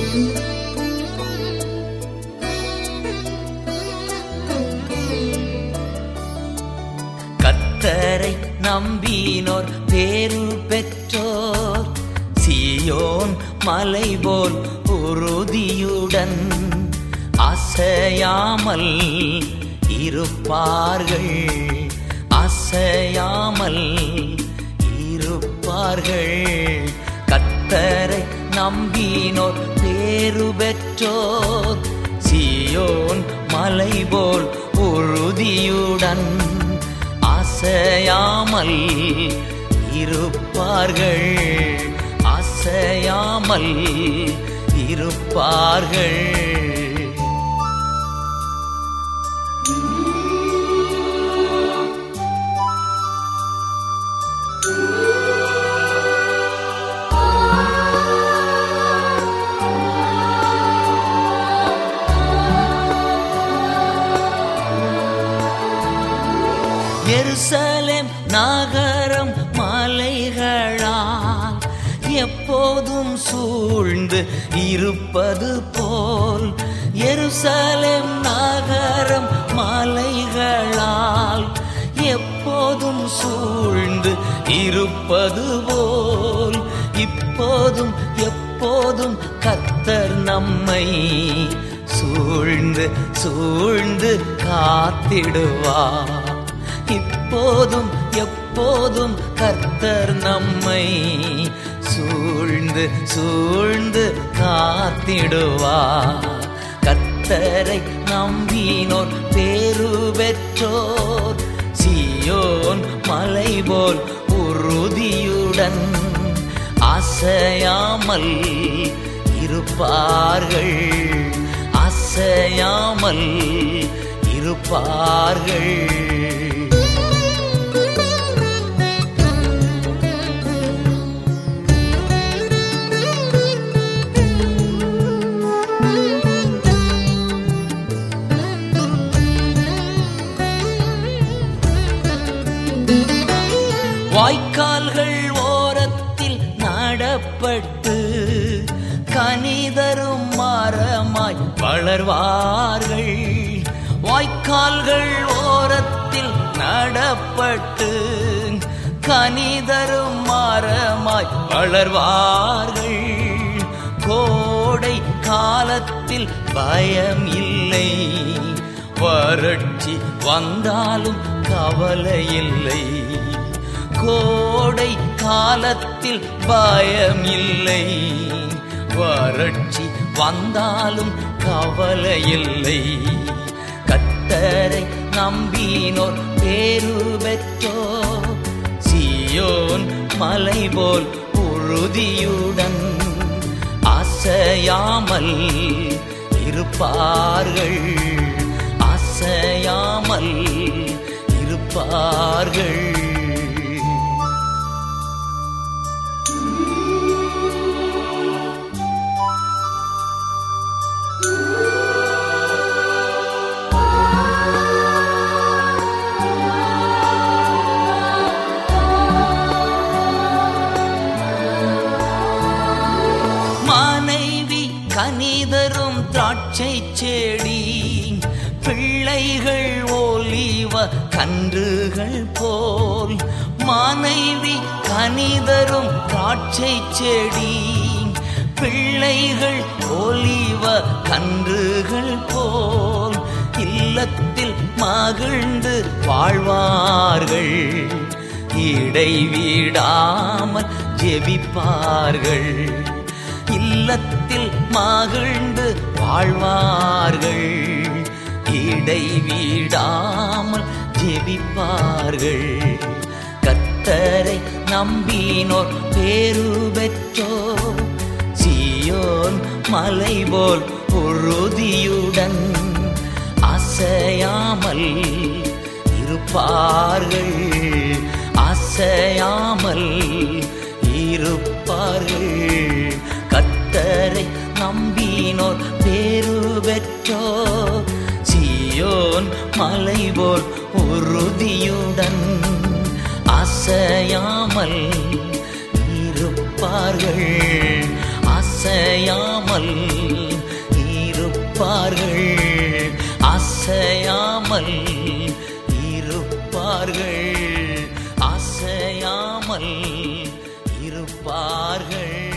கத்தரை நம்பினோர் பேரு பெற்றோர் சியோன் மலை போல் உறுதியுடன் அசையாமல் இருப்பார்கள் அசையாமல் இருப்பார்கள் கத்தரை நம்பினோர் பேரு பெற்றோர் சியோன் மலை போல் உறுதியுடன் அசையாமல் இருப்பார்கள் அசையாமல் இருப்பார்கள் எருசலேம் நகரம் மலைகளால் எப்போதும் சூழ்ந்து இருப்பது போல் எருசலேம் நகரம் மலைகளால் எப்போதும் சூழ்ந்து இருப்பது போல் இப்போதும் எப்போதும் கத்தர் நம்மை சூழ்ந்து சூழ்ந்து காத்திடுவார் இப்போதும் எப்போதும் கர்த்தர் நம்மை சூழ்ந்து சூழ்ந்து காத்திடுவார் கர்த்தரை நம்பினோர் பேரு பெற்றோர் சியோன் மலை போல் உறுதியுடன் அசையாமல் இருப்பார்கள் அசையாமல் இருப்பார்கள் வாய்க்கால்கள் ஓரத்தில் நடப்பட்டு கனிதரும் மரமாய் வளர்வார்கள் வாய்க்கால்கள் ஓரத்தில் நடப்பட்டு கனிதரும் மரமாய் வளர்வார்கள் கோடை காலத்தில் பயம் இல்லை வறட்சி வந்தாலும் கவலை இல்லை கோடை காலத்தில் பயம் இல்லை வறட்சி வந்தாலும் கவலை இல்லை கத்தரை நம்பினோர் பேரு பெற்றோர் சியோன் மலை போல் உறுதியுடன் அசையாமல் இருப்பார்கள் அசையாமல் இருப்பார்கள் மனைவி கனிதரும் திராட்சை செடி பிள்ளைகள் ஓலிவ கன்றுகள் போல் மனைவி கனிதரும் திராட்சை செடி பிள்ளைகள் ஒலிவ கன்றுகள் போல் இல்லத்தில் மகிழ்ந்து வாழ்வார்கள் இடைவிடாமல் ஜெபிப்பார்கள் இல்லத்தில் மகிழ்ந்து வாழ்வார்கள் இடைவிடாமல் ஜெபிப்பார்கள் கத்தரை நம்பினோர் பேரு பெற்றோர் சியோன் மலை போல் உறுதியுடன் அசையாமல் இருப்பார்கள் அசையாமல் இருப்பார்கள் கத்தரை நம்பினோர் பேரு பெற்றோர் சியோன் மலை போல் உறுதியுடன் அசையாமல் இருப்பார்கள் அசையாமல் அசையாமல் இருப்பார்கள் அசையாமல் இருப்பார்கள் அசையாமல் இருப்பார்கள்